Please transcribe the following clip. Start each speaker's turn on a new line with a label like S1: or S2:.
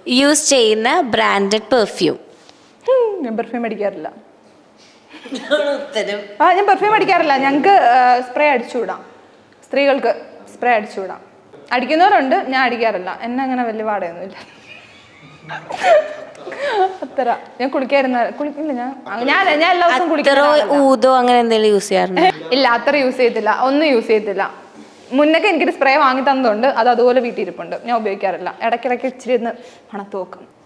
S1: use ചെയ്യുന്ന branded perfume
S2: ഉം, ഞാൻ പെർഫ്യൂം അടിക്കാറില്ല
S1: ഉത്തരം
S2: ആ ഞാൻ പെർഫ്യൂം അടിക്കാറില്ല ഞങ്ങൾക്ക് സ്പ്രേ അടിച്ചുവിടാം സ്ത്രീകൾക്ക് സ്പ്രേ അടിച്ചുവിടാം അടിക്കുന്നവരുണ്ട് ഞാൻ അടിക്കാറില്ല എന്നെ അങ്ങനെ വലിയ പാടയൊന്നുമില്ല അത്ര ഞാൻ കുളിക്കായിരുന്ന കുളിക്കില്ല ഞാൻ ഞാൻ ഞാൻ എല്ലാ ദിവസവും
S1: അത്തറോ
S2: കുളിക്കാറോ
S1: ഊതോ അങ്ങനെ എന്തെങ്കിലും യൂസ് ചെയ്യാറുണ്ട്
S2: ഇല്ല അത്ര യൂസ് ചെയ്യത്തില്ല ഒന്നും യൂസ് ചെയ്യത്തില്ല മുന്നൊക്കെ എനിക്കൊരു സ്പ്രേ വാങ്ങി തന്നതുകൊണ്ട് അത് അതുപോലെ വീട്ടിൽ ഇരിപ്പുണ്ട് ഞാൻ ഉപയോഗിക്കാറില്ല ഇടയ്ക്കിടയ്ക്ക് ഇച്ചിരി ഒന്ന് മണത്ത് നോക്കും